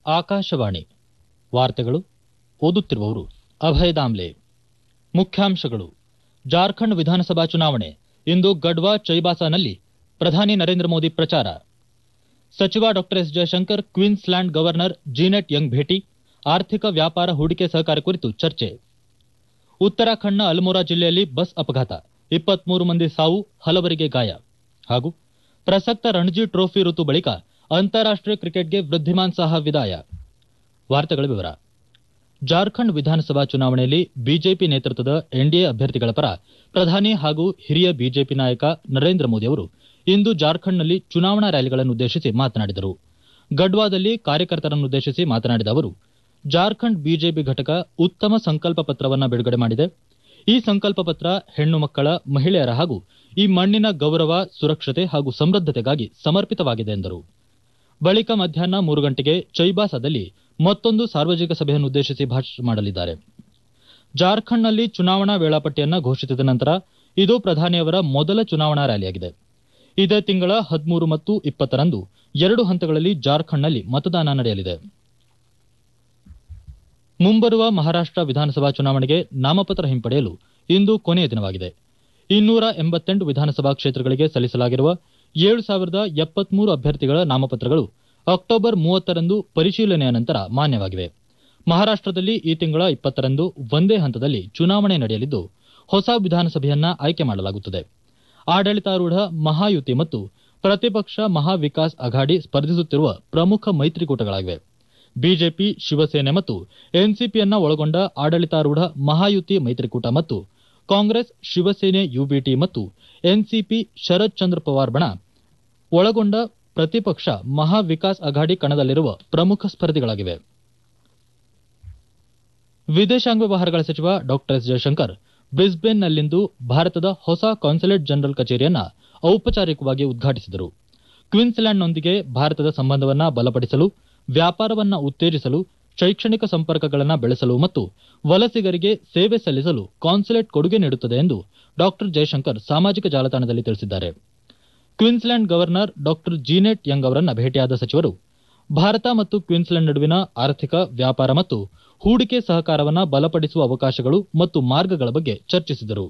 ಆಕಾಶವಾಣಿ ವಾರ್ತೆಗಳು ಓದುತ್ತಿರುವವರು ಅಭಯ ದಾಮ್ಲೆ ಮುಖ್ಯಾಂಶಗಳು ಜಾರ್ಖಂಡ್ ವಿಧಾನಸಭಾ ಚುನಾವಣೆ ಇಂದು ಗಡ್ವಾ ಚೈಬಾಸಾನಲ್ಲಿ ಪ್ರಧಾನಿ ನರೇಂದ್ರ ಮೋದಿ ಪ್ರಚಾರ ಸಚಿವ ಡಾ S Jaishankar Queensland governor Jeannette Young ಭೇಟಿ ಆರ್ಥಿಕ ವ್ಯಾಪಾರ ಹೂಡಿಕೆ ಸಹಕಾರ ಕುರಿತು ಚರ್ಚೆ ಉತ್ತರಾಖಂಡ್ನ ಅಲ್ಮೋರಾ ಜಿಲ್ಲೆಯಲ್ಲಿ ಬಸ್ ಅಪಘಾತ ಇಪ್ಪತ್ಮೂರು ಮಂದಿ ಸಾವು ಹಲವರಿಗೆ ಗಾಯ ಹಾಗೂ ಪ್ರಸಕ್ತ ರಣಜಿ ಟ್ರೋಫಿ ಋತು ಬಳಿಕ ಅಂತಾರಾಷ್ಟೀಯ ಕ್ರಿಕೆಟ್ಗೆ ವೃದ್ಧಿಮಾನ್ ಸಾಹಾ ವಿದಾಯ ವಾರ್ತೆಗಳ ವಿವರ ಜಾರ್ಖಂಡ್ ವಿಧಾನಸಭಾ ಚುನಾವಣೆಯಲ್ಲಿ ಬಿಜೆಪಿ ನೇತೃತ್ವದ ಎನ್ಡಿಎ ಅಭ್ಯರ್ಥಿಗಳ ಪರ ಪ್ರಧಾನಿ ಹಾಗೂ ಹಿರಿಯ ಬಿಜೆಪಿ ನಾಯಕ ನರೇಂದ್ರ ಮೋದಿ ಅವರು ಇಂದು ಜಾರ್ಖಂಡ್ನಲ್ಲಿ ಚುನಾವಣಾ ರ್ಯಾಲಿಗಳನ್ನುದ್ದೇಶಿಸಿ ಮಾತನಾಡಿದರು ಗಡ್ವಾದಲ್ಲಿ ಕಾರ್ಯಕರ್ತರನ್ನುದ್ದೇಶಿಸಿ ಮಾತನಾಡಿದ ಅವರು ಜಾರ್ಖಂಡ್ ಬಿಜೆಪಿ ಘಟಕ ಉತ್ತಮ ಸಂಕಲ್ಪ ಪತ್ರವನ್ನು ಬಿಡುಗಡೆ ಮಾಡಿದೆ ಈ ಸಂಕಲ್ಪ ಪತ್ರ ಹೆಣ್ಣು ಮಕ್ಕಳ ಮಹಿಳೆಯರ ಹಾಗೂ ಈ ಮಣ್ಣಿನ ಗೌರವ ಸುರಕ್ಷತೆ ಹಾಗೂ ಸಮೃದ್ಧತೆಗಾಗಿ ಸಮರ್ಪಿತವಾಗಿದೆ ಎಂದರು ಬಳಿಕ ಮಧ್ಯಾಹ್ನ ಮೂರು ಗಂಟೆಗೆ ಚೈಬಾಸಾದಲ್ಲಿ ಮತ್ತೊಂದು ಸಾರ್ವಜನಿಕ ಸಭೆಯನ್ನುದ್ದೇಶಿಸಿ ಭಾಷಣ ಮಾಡಲಿದ್ದಾರೆ ಜಾರ್ಖಂಡ್ನಲ್ಲಿ ಚುನಾವಣಾ ವೇಳಾಪಟ್ಟಿಯನ್ನ ಘೋಷಿಸಿದ ನಂತರ ಇದು ಪ್ರಧಾನಿಯವರ ಮೊದಲ ಚುನಾವಣಾ ರ್ಯಾಲಿಯಾಗಿದೆ ಇದೇ ತಿಂಗಳ ಹದಿಮೂರು ಮತ್ತು ಇಪ್ಪತ್ತರಂದು ಎರಡು ಹಂತಗಳಲ್ಲಿ ಜಾರ್ಖಂಡ್ನಲ್ಲಿ ಮತದಾನ ನಡೆಯಲಿದೆ ಮುಂಬರುವ ಮಹಾರಾಷ್ಟ್ರ ವಿಧಾನಸಭಾ ಚುನಾವಣೆಗೆ ನಾಮಪತ್ರ ಹಿಂಪಡೆಯಲು ಇಂದು ಕೊನೆಯ ದಿನವಾಗಿದೆ ಇನ್ನೂರ ಎಂಬತ್ತೆಂಟು ವಿಧಾನಸಭಾ ಕ್ಷೇತ್ರಗಳಿಗೆ ಸಲ್ಲಿಸಲಾಗಿರುವ ಏಳು ಸಾವಿರದ ಎಪ್ಪತ್ಮೂರು ಅಭ್ಯರ್ಥಿಗಳ ನಾಮಪತ್ರಗಳು ಅಕ್ಟೋಬರ್ ಮೂವತ್ತರಂದು ಪರಿಶೀಲನೆಯ ನಂತರ ಮಾನ್ಯವಾಗಿವೆ ಮಹಾರಾಷ್ಟ್ರದಲ್ಲಿ ಈ ತಿಂಗಳ ಇಪ್ಪತ್ತರಂದು ಒಂದೇ ಹಂತದಲ್ಲಿ ಚುನಾವಣೆ ನಡೆಯಲಿದ್ದು ಹೊಸ ವಿಧಾನಸಭೆಯನ್ನ ಆಯ್ಕೆ ಮಾಡಲಾಗುತ್ತದೆ ಆಡಳಿತಾರೂಢ ಮಹಾಯುತಿ ಮತ್ತು ಪ್ರತಿಪಕ್ಷ ಮಹಾ ವಿಕಾಸ್ ಅಘಾಡಿ ಸ್ಪರ್ಧಿಸುತ್ತಿರುವ ಪ್ರಮುಖ ಮೈತ್ರಿಕೂಟಗಳಾಗಿವೆ ಬಿಜೆಪಿ ಶಿವಸೇನೆ ಮತ್ತು ಎನ್ಸಿಪಿಯನ್ನ ಒಳಗೊಂಡ ಆಡಳಿತಾರೂಢ ಮಹಾಯುತಿ ಮೈತ್ರಿಕೂಟ ಮತ್ತು ಕಾಂಗ್ರೆಸ್ ಶಿವಸೇನೆ ಯುಬಿಟಿ ಮತ್ತು ಎನ್ಸಿಪಿ ಶರದ್ ಚಂದ್ರ ಪವಾರ್ ಬಣ ಒಳಗೊಂಡ ಪ್ರತಿಪಕ್ಷ ಮಹಾ ವಿಕಾಸ್ ಅಘಾಡಿ ಕಣದಲ್ಲಿರುವ ಪ್ರಮುಖ ಸ್ಪರ್ಧಿಗಳಾಗಿವೆ ವಿದೇಶಾಂಗ ವ್ಯವಹಾರಗಳ ಸಚಿವ ಡಾ ಎಸ್ ಜಯಶಂಕರ್ ಬ್ರಿಸ್ಬೇನ್ನಲ್ಲಿಂದು ಭಾರತದ ಹೊಸ ಕಾನ್ಸುಲೇಟ್ ಜನರಲ್ ಕಚೇರಿಯನ್ನ ಔಪಚಾರಿಕವಾಗಿ ಉದ್ಘಾಟಿಸಿದರು ಕ್ವೀನ್ಸ್ಲ್ಯಾಂಡ್ನೊಂದಿಗೆ ಭಾರತದ ಸಂಬಂಧವನ್ನ ಬಲಪಡಿಸಲು ವ್ಯಾಪಾರವನ್ನ ಉತ್ತೇಜಿಸಲು ಶೈಕ್ಷಣಿಕ ಸಂಪರ್ಕಗಳನ್ನು ಬೆಳೆಸಲು ಮತ್ತು ವಲಸಿಗರಿಗೆ ಸೇವೆ ಸಲ್ಲಿಸಲು ಕಾನ್ಸುಲೇಟ್ ಕೊಡುಗೆ ನೀಡುತ್ತದೆ ಎಂದು ಡಾ ಜಯಶಂಕರ್ ಸಾಮಾಜಿಕ ಜಾಲತಾಣದಲ್ಲಿ ತಿಳಿಸಿದ್ದಾರೆ ಕ್ವೀನ್ಸ್ಲ್ಯಾಂಡ್ ಗವರ್ನರ್ ಡಾ ಜೀನೆಟ್ ಯಂಗ್ ಅವರನ್ನ ಭೇಟಿಯಾದ ಸಚಿವರು ಭಾರತ ಮತ್ತು ಕ್ವೀನ್ಸ್ಲ್ಯಾಂಡ್ ನಡುವಿನ ಆರ್ಥಿಕ ವ್ಯಾಪಾರ ಮತ್ತು ಹೂಡಿಕೆ ಸಹಕಾರವನ್ನು ಬಲಪಡಿಸುವ ಅವಕಾಶಗಳು ಮತ್ತು ಮಾರ್ಗಗಳ ಬಗ್ಗೆ ಚರ್ಚಿಸಿದರು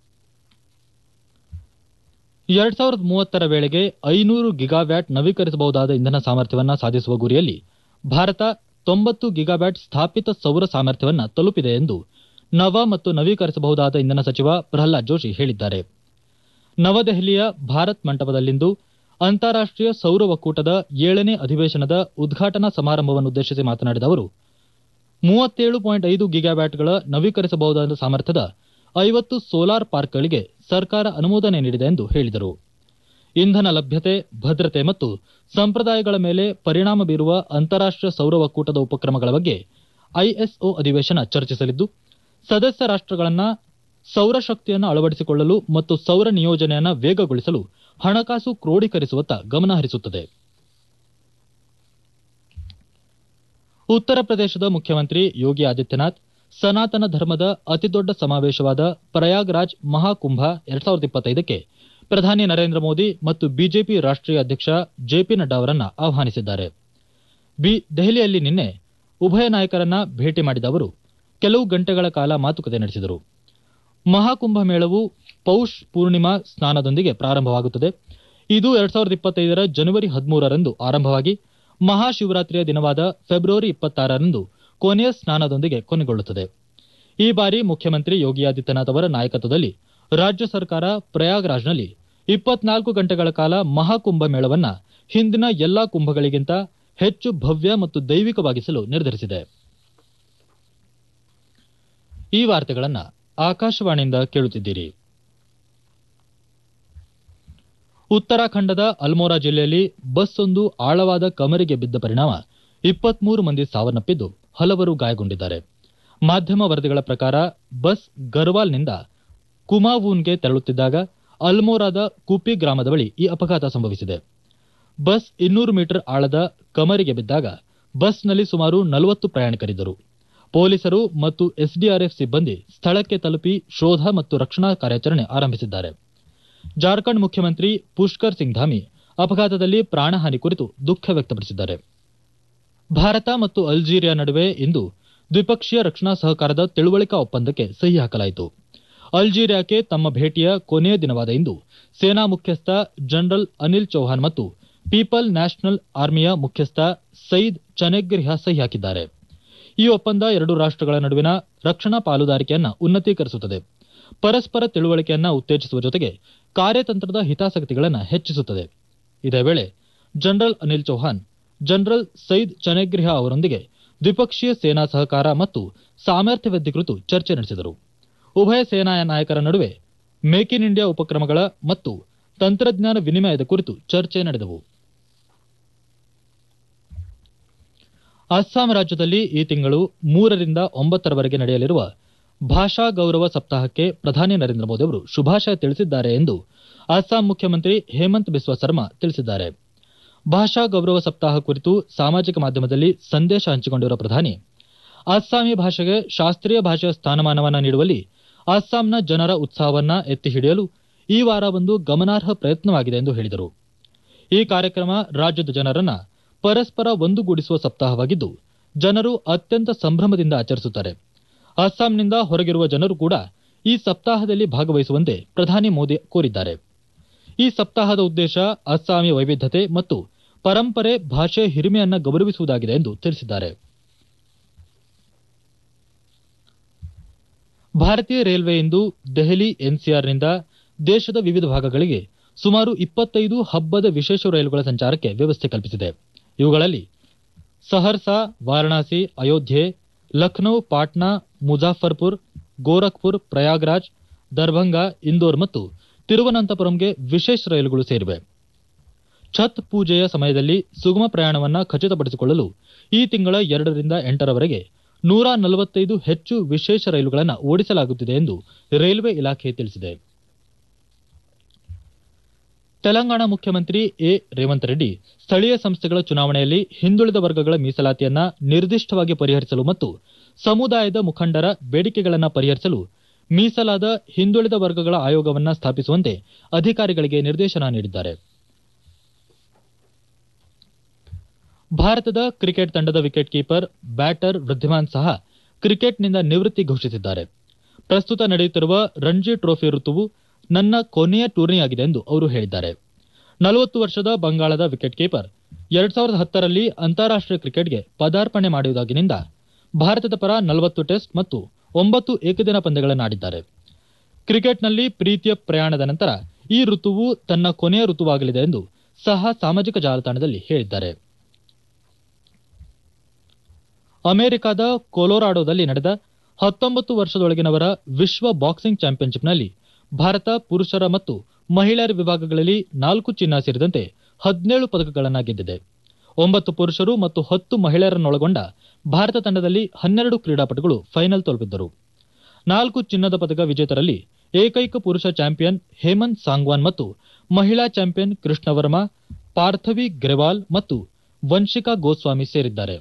ಎರಡ್ ಸಾವಿರದ ಮೂವತ್ತರ ವೇಳೆಗೆ ಐನೂರು ಗಿಗಾವ್ಯಾಟ್ ನವೀಕರಿಸಬಹುದಾದ ಇಂಧನ ಸಾಮರ್ಥ್ಯವನ್ನ ಸಾಧಿಸುವ ಗುರಿಯಲ್ಲಿ ಭಾರತ ತೊಂಬತ್ತು ಗಿಗಾವ್ಯಾಟ್ ಸ್ಥಾಪಿತ ಸೌರ ಸಾಮರ್ಥ್ಯವನ್ನ ತಲುಪಿದೆ ಎಂದು ನವ ಮತ್ತು ನವೀಕರಿಸಬಹುದಾದ ಇಂಧನ ಸಚಿವ ಪ್ರಹ್ಲಾದ್ ಜೋಶಿ ಹೇಳಿದ್ದಾರೆ ನವದೆಹಲಿಯ ಭಾರತ್ ಮಂಟಪದಲ್ಲಿಂದು ಅಂತಾರಾಷ್ಟೀಯ ಸೌರ ಒಕ್ಕೂಟದ ಏಳನೇ ಅಧಿವೇಶನದ ಉದ್ಘಾಟನಾ ಸಮಾರಂಭವನ್ನುದ್ದೇಶಿಸಿ ಮಾತನಾಡಿದ ಅವರು ಮೂವತ್ತೇಳು ಪಾಯಿಂಟ್ ಐದು ಗಿಗಾವ್ಯಾಟ್ಗಳ ನವೀಕರಿಸಬಹುದಾದ ಸಾಮರ್ಥ್ಯದ ಐವತ್ತು ಸೋಲಾರ್ ಪಾರ್ಕ್ಗಳಿಗೆ ಸರ್ಕಾರ ಅನುಮೋದನೆ ನೀಡಿದೆ ಎಂದು ಹೇಳಿದರು ಇಂಧನ ಲಭ್ಯತೆ ಭದ್ರತೆ ಮತ್ತು ಸಂಪ್ರದಾಯಗಳ ಮೇಲೆ ಪರಿಣಾಮ ಬೀರುವ ಅಂತಾರಾಷ್ಟೀಯ ಸೌರ ಒಕ್ಕೂಟದ ಉಪಕ್ರಮಗಳ ಬಗ್ಗೆ ಐಎಸ್ಒ ಅಧಿವೇಶನ ಚರ್ಚಿಸಲಿದ್ದು ಸದಸ್ಯ ರಾಷ್ಟಗಳನ್ನ ಸೌರಶಕ್ತಿಯನ್ನು ಅಳವಡಿಸಿಕೊಳ್ಳಲು ಮತ್ತು ಸೌರ ನಿಯೋಜನೆಯನ್ನು ವೇಗಗೊಳಿಸಲು ಹಣಕಾಸು ಕ್ರೋಢೀಕರಿಸುವತ್ತ ಗಮನ ಹರಿಸುತ್ತದೆ ಉತ್ತರ ಪ್ರದೇಶದ ಮುಖ್ಯಮಂತ್ರಿ ಯೋಗಿ ಆದಿತ್ಯನಾಥ್ ಸನಾತನ ಧರ್ಮದ ಅತಿದೊಡ್ಡ ಸಮಾವೇಶವಾದ ಪ್ರಯಾಗ್ರಾಜ್ ಮಹಾಕುಂಭ ಎರಡ್ ಸಾವಿರದ ಇಪ್ಪತ್ತೈದಕ್ಕೆ ಪ್ರಧಾನಿ ನರೇಂದ್ರ ಮೋದಿ ಮತ್ತು ಬಿಜೆಪಿ ರಾಷ್ಟೀಯ ಅಧ್ಯಕ್ಷ ಜೆಪಿ ನಡ್ಡಾ ಅವರನ್ನ ಆಹ್ವಾನಿಸಿದ್ದಾರೆ ದೆಹಲಿಯಲ್ಲಿ ನಿನ್ನೆ ಉಭಯ ನಾಯಕರನ್ನ ಭೇಟಿ ಮಾಡಿದ ಅವರು ಕೆಲವು ಗಂಟೆಗಳ ಕಾಲ ಮಾತುಕತೆ ನಡೆಸಿದರು ಮಹಾಕುಂಭ ಮೇಳವು ಪೌಷ್ ಪೂರ್ಣಿಮಾ ಸ್ನಾನದೊಂದಿಗೆ ಪ್ರಾರಂಭವಾಗುತ್ತದೆ ಇದು ಎರಡ್ ಸಾವಿರದ ಇಪ್ಪತ್ತೈದರ ಜನವರಿ ಹದಿಮೂರರಂದು ಆರಂಭವಾಗಿ ಮಹಾಶಿವರಾತ್ರಿಯ ದಿನವಾದ ಫೆಬ್ರವರಿ ಇಪ್ಪತ್ತಾರರಂದು ಕೊನೆಯ ಸ್ನಾನದೊಂದಿಗೆ ಕೊನೆಗೊಳ್ಳುತ್ತದೆ ಈ ಬಾರಿ ಮುಖ್ಯಮಂತ್ರಿ ಯೋಗಿ ಆದಿತ್ಯನಾಥ್ ಅವರ ನಾಯಕತ್ವದಲ್ಲಿ ರಾಜ್ಯ ಸರ್ಕಾರ ಪ್ರಯಾಗ್ರಾಜ್ನಲ್ಲಿ ಇಪ್ಪತ್ನಾಲ್ಕು ಗಂಟೆಗಳ ಕಾಲ ಮಹಾಕುಂಭ ಮೇಳವನ್ನ ಹಿಂದಿನ ಎಲ್ಲಾ ಕುಂಭಗಳಿಗಿಂತ ಹೆಚ್ಚು ಭವ್ಯ ಮತ್ತು ದೈವಿಕವಾಗಿಸಲು ನಿರ್ಧರಿಸಿದೆ ಈ ವಾರ್ತೆಗಳನ್ನ ಆಕಾಶವಾಣಿಯಿಂದ ಕೇಳುತ್ತಿದ್ದೀರಿ ಉತ್ತರಾಖಂಡದ ಅಲ್ಮೋರಾ ಜಿಲ್ಲೆಯಲ್ಲಿ ಬಸ್ ಒಂದು ಆಳವಾದ ಕಮರಿಗೆ ಬಿದ್ದ ಪರಿಣಾಮ ಇಪ್ಪತ್ಮೂರು ಮಂದಿ ಸಾವನ್ನಪ್ಪಿದ್ದು ಹಲವರು ಗಾಯಗೊಂಡಿದ್ದಾರೆ ಮಾಧ್ಯಮ ವರದಿಗಳ ಪ್ರಕಾರ ಬಸ್ ಗರ್ವಾಲ್ನಿಂದ ಕುಮಾವೂನ್ಗೆ ತೆರಳುತ್ತಿದ್ದಾಗ ಅಲ್ಮೋರಾದ ಕುಪಿ ಗ್ರಾಮದ ಬಳಿ ಈ ಅಪಘಾತ ಸಂಭವಿಸಿದೆ ಬಸ್ ಇನ್ನೂರು ಮೀಟರ್ ಆಳದ ಕಮರಿಗೆ ಬಿದ್ದಾಗ ಬಸ್ನಲ್ಲಿ ಸುಮಾರು ನಲವತ್ತು ಪ್ರಯಾಣಿಕರಿದ್ದರು ಪೊಲೀಸರು ಮತ್ತು ಎಸ್ಡಿಆರ್ಎಫ್ ಸಿಬ್ಬಂದಿ ಸ್ಥಳಕ್ಕೆ ತಲುಪಿ ಶೋಧ ಮತ್ತು ರಕ್ಷಣಾ ಕಾರ್ಯಾಚರಣೆ ಆರಂಭಿಸಿದ್ದಾರೆ ಜಾರ್ಖಂಡ್ ಮುಖ್ಯಮಂತ್ರಿ ಪುಷ್ಕರ್ ಸಿಂಗ್ ಧಾಮಿ ಅಪಘಾತದಲ್ಲಿ ಪ್ರಾಣಹಾನಿ ಕುರಿತು ದುಃಖ ವ್ಯಕ್ತಪಡಿಸಿದ್ದಾರೆ ಭಾರತ ಮತ್ತು ಅಲ್ಜೀರಿಯಾ ನಡುವೆ ಇಂದು ದ್ವಿಪಕ್ಷೀಯ ರಕ್ಷಣಾ ಸಹಕಾರದ ತಿಳುವಳಿಕಾ ಒಪ್ಪಂದಕ್ಕೆ ಸಹಿ ಹಾಕಲಾಯಿತು ಅಲ್ಜೀರಿಯಾಕ್ಕೆ ತಮ್ಮ ಭೇಟಿಯ ಕೊನೆಯ ದಿನವಾದ ಇಂದು ಸೇನಾ ಮುಖ್ಯಸ್ಥ ಜನರಲ್ ಅನಿಲ್ ಚೌಹಾಣ್ ಮತ್ತು ಪೀಪಲ್ ನ್ಯಾಷನಲ್ ಆರ್ಮಿಯ ಮುಖ್ಯಸ್ಥ ಸೈದ್ ಚನೆಗ್ರಿಹಾ ಸಹಿ ಹಾಕಿದ್ದಾರೆ ಈ ಒಪ್ಪಂದ ಎರಡು ರಾಷ್ಟ್ರಗಳ ನಡುವಿನ ರಕ್ಷಣಾ ಪಾಲುದಾರಿಕೆಯನ್ನ ಉನ್ನತೀಕರಿಸುತ್ತದೆ ಪರಸ್ಪರ ತಿಳುವಳಿಕೆಯನ್ನ ಉತ್ತೇಜಿಸುವ ಜೊತೆಗೆ ಕಾರ್ಯತಂತ್ರದ ಹಿತಾಸಕ್ತಿಗಳನ್ನು ಹೆಚ್ಚಿಸುತ್ತದೆ ಇದೇ ವೇಳೆ general Anil Chauhan general Said Chanegriha ಅವರೊಂದಿಗೆ ದ್ವಿಪಕ್ಷೀಯ ಸೇನಾ ಸಹಕಾರ ಮತ್ತು ಸಾಮರ್ಥ್ಯ ವೃದ್ಧಿ ಕುರಿತು ಚರ್ಚೆ ನಡೆಸಿದರು ಉಭಯ ಸೇನಾ ನಾಯಕರ ನಡುವೆ ಮೇಕ್ ಇನ್ ಇಂಡಿಯಾ ಉಪಕ್ರಮಗಳ ಮತ್ತು ತಂತ್ರಜ್ಞಾನ ವಿನಿಮಯದ ಕುರಿತು ಚರ್ಚೆ ನಡೆದವು ಅಸ್ಸಾಂ ರಾಜ್ಯದಲ್ಲಿ ಈ ತಿಂಗಳು ಮೂರರಿಂದ ಒಂಬತ್ತರವರೆಗೆ ನಡೆಯಲಿರುವ ಭಾಷಾ ಗೌರವ ಸಪ್ತಾಹಕ್ಕೆ ಪ್ರಧಾನಿ ನರೇಂದ್ರ ಮೋದಿ ಅವರು ಶುಭಾಶಯ ತಿಳಿಸಿದ್ದಾರೆ ಎಂದು ಅಸ್ಸಾಂ ಮುಖ್ಯಮಂತ್ರಿ ಹೇಮಂತ್ ಬಿಸ್ವಾ ಸರ್ಮಾ ತಿಳಿಸಿದ್ದಾರೆ ಭಾಷಾ ಗೌರವ ಸಪ್ತಾಹ ಕುರಿತು ಸಾಮಾಜಿಕ ಮಾಧ್ಯಮದಲ್ಲಿ ಸಂದೇಶ ಹಂಚಿಕೊಂಡಿರುವ ಪ್ರಧಾನಿ ಅಸ್ಸಾಮಿ ಭಾಷೆಗೆ ಶಾಸ್ತ್ರೀಯ ಭಾಷೆಯ ಸ್ಥಾನಮಾನವನ್ನ ನೀಡುವಲ್ಲಿ ಅಸ್ಸಾಂನ ಜನರ ಉತ್ಸಾಹವನ್ನ ಎತ್ತಿ ಹಿಡಿಯಲು ಈ ವಾರ ಒಂದು ಗಮನಾರ್ಹ ಪ್ರಯತ್ನವಾಗಿದೆ ಎಂದು ಹೇಳಿದರು ಈ ಕಾರ್ಯಕ್ರಮ ರಾಜ್ಯದ ಜನರನ್ನ ಪರಸ್ಪರ ಒಂದುಗೂಡಿಸುವ ಸಪ್ತಾಹವಾಗಿದ್ದು ಜನರು ಅತ್ಯಂತ ಸಂಭ್ರಮದಿಂದ ಆಚರಿಸುತ್ತಾರೆ ಅಸ್ಸಾಂನಿಂದ ಹೊರಗಿರುವ ಜನರು ಕೂಡ ಈ ಸಪ್ತಾಹದಲ್ಲಿ ಭಾಗವಹಿಸುವಂತೆ ಪ್ರಧಾನಿ ಮೋದಿ ಕೋರಿದ್ದಾರೆ ಈ ಸಪ್ತಾಹದ ಉದ್ದೇಶ ಅಸ್ಸಾಮಿ ವೈವಿಧ್ಯತೆ ಮತ್ತು ಪರಂಪರೆ ಭಾಷೆ ಹಿರಿಮೆಯನ್ನ ಗೌರವಿಸುವುದಾಗಿದೆ ಎಂದು ತಿಳಿಸಿದ್ದಾರೆ ಭಾರತೀಯ ರೈಲ್ವೆ ಇಂದು ದೆಹಲಿ ಎನ್ಸಿಆರ್ನಿಂದ ದೇಶದ ವಿವಿಧ ಭಾಗಗಳಿಗೆ ಸುಮಾರು ಇಪ್ಪತ್ತೈದು ಹಬ್ಬದ ವಿಶೇಷ ರೈಲುಗಳ ಸಂಚಾರಕ್ಕೆ ವ್ಯವಸ್ಥೆ ಕಲ್ಪಿಸಿದೆ ಇವುಗಳಲ್ಲಿ ಸಹರ್ಸಾ ವಾರಣಾಸಿ ಅಯೋಧ್ಯೆ ಲಖನೌ ಪಾಟ್ನಾ ಮುಜಾಫರ್ಪುರ್ ಗೋರಖ್ಪುರ್ ಪ್ರಯಾಗ್ರಾಜ್ ದರ್ಭಂಗಾ ಇಂದೋರ್ ಮತ್ತು ತಿರುವನಂತಪುರಂಗೆ ವಿಶೇಷ ರೈಲುಗಳು ಸೇರಿವೆ ಛತ್ ಪೂಜೆಯ ಸಮಯದಲ್ಲಿ ಸುಗಮ ಪ್ರಯಾಣವನ್ನ ಖಚಿತಪಡಿಸಿಕೊಳ್ಳಲು ಈ ತಿಂಗಳ ಎರಡರಿಂದ ಎಂಟರವರೆಗೆ ನೂರ ನಲವತ್ತೈದು ಹೆಚ್ಚು ವಿಶೇಷ ರೈಲುಗಳನ್ನು ಓಡಿಸಲಾಗುತ್ತಿದೆ ಎಂದು ರೈಲ್ವೆ ಇಲಾಖೆ ತಿಳಿಸಿದೆ ತೆಲಂಗಾಣ ಮುಖ್ಯಮಂತ್ರಿ ಎ ರೇವಂತ್ ರೆಡ್ಡಿ ಸ್ಥಳೀಯ ಸಂಸ್ಥೆಗಳ ಚುನಾವಣೆಯಲ್ಲಿ ಹಿಂದುಳಿದ ವರ್ಗಗಳ ಮೀಸಲಾತಿಯನ್ನ ನಿರ್ದಿಷ್ಟವಾಗಿ ಪರಿಹರಿಸಲು ಮತ್ತು ಸಮುದಾಯದ ಮುಖಂಡರ ಬೇಡಿಕೆಗಳನ್ನು ಪರಿಹರಿಸಲು ಮೀಸಲಾದ ಹಿಂದುಳಿದ ವರ್ಗಗಳ ಆಯೋಗವನ್ನ ಸ್ಥಾಪಿಸುವಂತೆ ಅಧಿಕಾರಿಗಳಿಗೆ ನಿರ್ದೇಶನ ನೀಡಿದ್ದಾರೆ ಭಾರತದ ಕ್ರಿಕೆಟ್ ತಂಡದ ವಿಕೆಟ್ ಕೀಪರ್ ಬ್ಯಾಟರ್ ವೃದ್ಧಿಮಾನ್ ಸಹ ಕ್ರಿಕೆಟ್ನಿಂದ ನಿವೃತ್ತಿ ಘೋಷಿಸಿದ್ದಾರೆ ಪ್ರಸ್ತುತ ನಡೆಯುತ್ತಿರುವ ರಣಜಿ ಟ್ರೋಫಿ ಋತುವು ನನ್ನ ಕೊನೆಯ ಟೂರ್ನಿಯಾಗಿದೆ ಎಂದು ಅವರು ಹೇಳಿದ್ದಾರೆ ನಲವತ್ತು ವರ್ಷದ ಬಂಗಾಳದ ವಿಕೆಟ್ ಕೀಪರ್ ಎರಡ್ ಸಾವಿರದ ಹತ್ತರಲ್ಲಿ ಅಂತಾರಾಷ್ಟೀಯ ಕ್ರಿಕೆಟ್ಗೆ ಪದಾರ್ಪಣೆ ಮಾಡುವುದಾಗಿನಿಂದ ಭಾರತದ ಪರ ನಲವತ್ತು ಟೆಸ್ಟ್ ಮತ್ತು ಒಂಬತ್ತು ಏಕದಿನ ಪಂದ್ಯಗಳನ್ನಾಡಿದ್ದಾರೆ ಕ್ರಿಕೆಟ್ನಲ್ಲಿ ಪ್ರೀತಿಯ ಪ್ರಯಾಣದ ನಂತರ ಈ ಋತುವು ತನ್ನ ಕೊನೆಯ ಋತುವಾಗಲಿದೆ ಎಂದು ಸಹ ಸಾಮಾಜಿಕ ಜಾಲತಾಣದಲ್ಲಿ ಹೇಳಿದ್ದಾರೆ ಅಮೆರಿಕದ ಕೊಲೊರಾಡೋದಲ್ಲಿ ನಡೆದ ಹತ್ತೊಂಬತ್ತು ವರ್ಷದೊಳಗಿನವರ ವಿಶ್ವ ಬಾಕ್ಸಿಂಗ್ ಚಾಂಪಿಯನ್ಶಿಪ್ನಲ್ಲಿ ಭಾರತ ಪುರುಷರ ಮತ್ತು ಮಹಿಳೆಯರ ವಿಭಾಗಗಳಲ್ಲಿ ನಾಲ್ಕು ಚಿನ್ನ ಸೇರಿದಂತೆ ಹದಿನೇಳು ಪದಕಗಳನ್ನು ಗೆದ್ದಿದೆ ಒಂಬತ್ತು ಪುರುಷರು ಮತ್ತು ಹತ್ತು ಮಹಿಳೆಯರನ್ನೊಳಗೊಂಡ ಭಾರತ ತಂಡದಲ್ಲಿ ಹನ್ನೆರಡು ಕ್ರೀಡಾಪಟುಗಳು ಫೈನಲ್ ತಲುಪಿದ್ದರು ನಾಲ್ಕು ಚಿನ್ನದ ಪದಕ ವಿಜೇತರಲ್ಲಿ ಏಕೈಕ ಪುರುಷ ಚಾಂಪಿಯನ್ ಹೇಮಂತ್ ಸಾಂಗ್ವಾನ್ ಮತ್ತು ಮಹಿಳಾ ಚಾಂಪಿಯನ್ ಕೃಷ್ಣ ವರ್ಮಾ ಪಾರ್ಥವಿ ಗ್ರೆವಾಲ್ ಮತ್ತು ವಂಶಿಕಾ ಗೋಸ್ವಾಮಿ ಸೇರಿದ್ದಾರೆ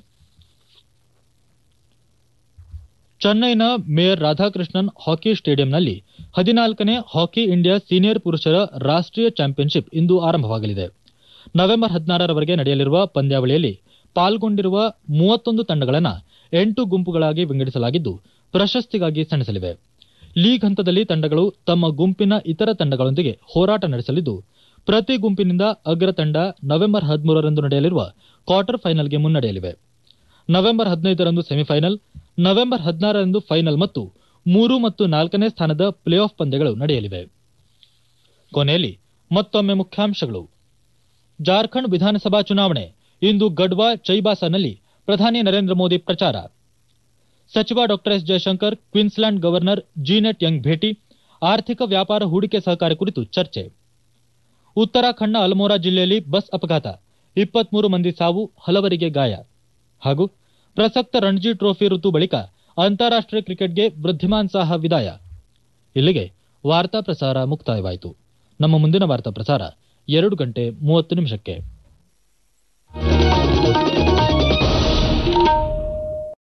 ಚೆನ್ನೈನ ಮೇಯರ್ ರಾಧಾಕೃಷ್ಣನ್ ಹಾಕಿ ಸ್ಟೇಡಿಯಂನಲ್ಲಿ ಹದಿನಾಲ್ಕನೇ ಹಾಕಿ ಇಂಡಿಯಾ ಸೀನಿಯರ್ ಪುರುಷರ ರಾಷ್ಟ್ರೀಯ ಚಾಂಪಿಯನ್ಶಿಪ್ ಇಂದು ಆರಂಭವಾಗಲಿದೆ ನವೆಂಬರ್ ಹದಿನಾರರವರೆಗೆ ನಡೆಯಲಿರುವ ಪಂದ್ಯಾವಳಿಯಲ್ಲಿ ಪಾಲ್ಗೊಂಡಿರುವ ಮೂವತ್ತೊಂದು ತಂಡಗಳನ್ನು ಎಂಟು ಗುಂಪುಗಳಾಗಿ ವಿಂಗಡಿಸಲಾಗಿದ್ದು ಪ್ರಶಸ್ತಿಗಾಗಿ ಸೆಣಸಲಿವೆ ಲೀಗ್ ಹಂತದಲ್ಲಿ ತಂಡಗಳು ತಮ್ಮ ಗುಂಪಿನ ಇತರ ತಂಡಗಳೊಂದಿಗೆ ಹೋರಾಟ ನಡೆಸಲಿದ್ದು ಪ್ರತಿ ಗುಂಪಿನಿಂದ ಅಗ್ರ ತಂಡ ನವೆಂಬರ್ ಹದಿಮೂರರಂದು ನಡೆಯಲಿರುವ ಕ್ವಾರ್ಟರ್ ಫೈನಲ್ಗೆ ಮುನ್ನಡೆಯಲಿವೆ ನವೆಂಬರ್ ಹದಿನೈದರಂದು ಸೆಮಿಫೈನಲ್ ನವೆಂಬರ್ ಹದಿನಾರರಂದು ಫೈನಲ್ ಮತ್ತು ಮೂರು ಮತ್ತು ನಾಲ್ಕನೇ ಸ್ಥಾನದ ಪ್ಲೇ ಆಫ್ ಪಂದ್ಯಗಳು ನಡೆಯಲಿವೆ ಕೊನೆಯಲ್ಲಿ ಮತ್ತೊಮ್ಮೆ ಮುಖ್ಯಾಂಶಗಳು ಜಾರ್ಖಂಡ್ ವಿಧಾನಸಭಾ ಚುನಾವಣೆ ಇಂದು ಗಡ್ವಾ ಚೈಬಾಸಾನಲ್ಲಿ ಪ್ರಧಾನಿ ನರೇಂದ್ರ ಮೋದಿ ಪ್ರಚಾರ ಸಚಿವ doctor S Jaishankar Queensland governor Jeannette Young ಭೇಟಿ ಆರ್ಥಿಕ ವ್ಯಾಪಾರ ಹೂಡಿಕೆ ಸಹಕಾರ ಕುರಿತು ಚರ್ಚೆ ಉತ್ತರಾಖಂಡ್ನ ಅಲ್ಮೋರಾ ಜಿಲ್ಲೆಯಲ್ಲಿ ಬಸ್ ಅಪಘಾತ ಇಪ್ಪತ್ಮೂರು ಮಂದಿ ಸಾವು ಹಲವರಿಗೆ ಗಾಯ ಹಾಗೂ ಪ್ರಸಕ್ತ ರಣಜಿ ಟ್ರೋಫಿ ಋತು ಬಳಿಕ ಅಂತಾರಾಷ್ಟೀಯ ಕ್ರಿಕೆಟ್ಗೆ ವೃದ್ಧಿಮಾನ್ ಸಾಹ ವಿದಾಯ ಇಲ್ಲಿಗೆ ವಾರ್ತಾ ಪ್ರಸಾರ ಮುಕ್ತಾಯವಾಯಿತು ನಮ್ಮ ಮುಂದಿನ ವಾರ್ತಾ ಪ್ರಸಾರ ಎರಡು ಗಂಟೆ ಮೂವತ್ತು ನಿಮಿಷಕ್ಕೆ